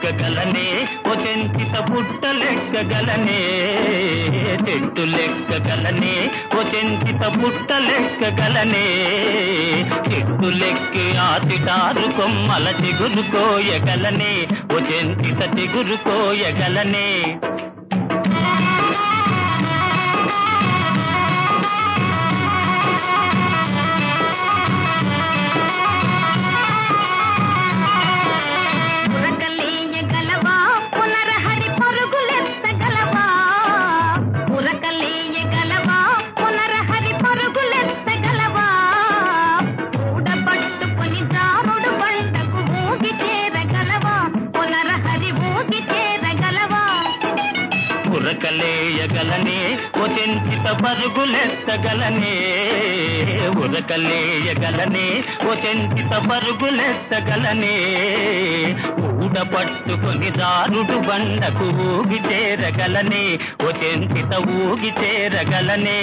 లెక్కగలనే ఓ చెంచిత పుట్ట లెక్కగలనే చెట్టు లెక్కగలనే ఓ చెంచిత పుట్ట లెక్కగలనే చెట్టు లెక్కి ఆతిటారు కొమ్మల చిగురు కోయగలనే ఓ చెంచిత చిగురు కోయగలనే ఉరకలేయగలవా పునరహరి పరుగులెత్తగలవా ఉరకలేయగలవా పునరహరి పరుగులెత్తగలవా ఊడబట్టుకొని జారుడు బండకు ఊగి చేరగలవా పునరహరి ఊగి చేరగలవా ఉరకలేయగలనే ఓ చెంచిత పరుగులెత్తగలనే ఉరకలేయగలనే ఓ చెంచిత పరుగులెత్తగలనే ఊడ పట్టుకొని దారుడు బండకు ఊగి చేరగలనే ఓ చెంచిత ఊగి చేరగలనే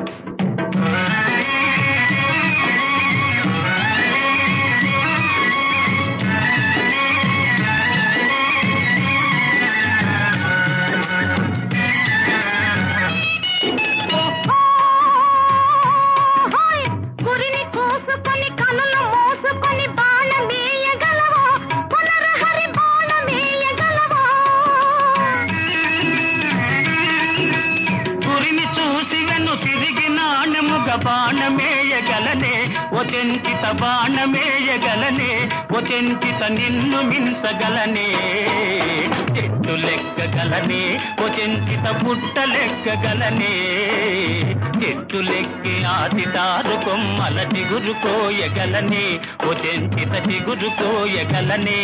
ఓహోయ్! గురిని కోసుకొని కనులు మోసుకొని బాణమేయగలవా పునరహరి బాణమేయగలవా గురిని చూసి వెను తిరిగి నాణముగ బాణమేయగలనే ఓ చెంచిత బాణమేయగలనే ఓ చెంచిత నిన్ను మించగలనే చెట్టు లెక్కగలనే ఓ చెంచిత పుట్ట లెక్కగలనే చెట్టు లెక్కి ఆదితారు కొమ్మల చిగురు కోయగలనే ఓ చెంచిత చిగురు కోయగలనే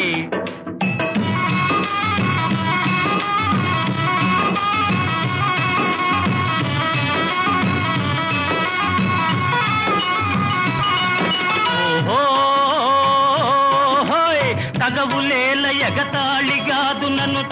ఓహోయ్ తగవులేల ఎగతాళిగాదు నన్ను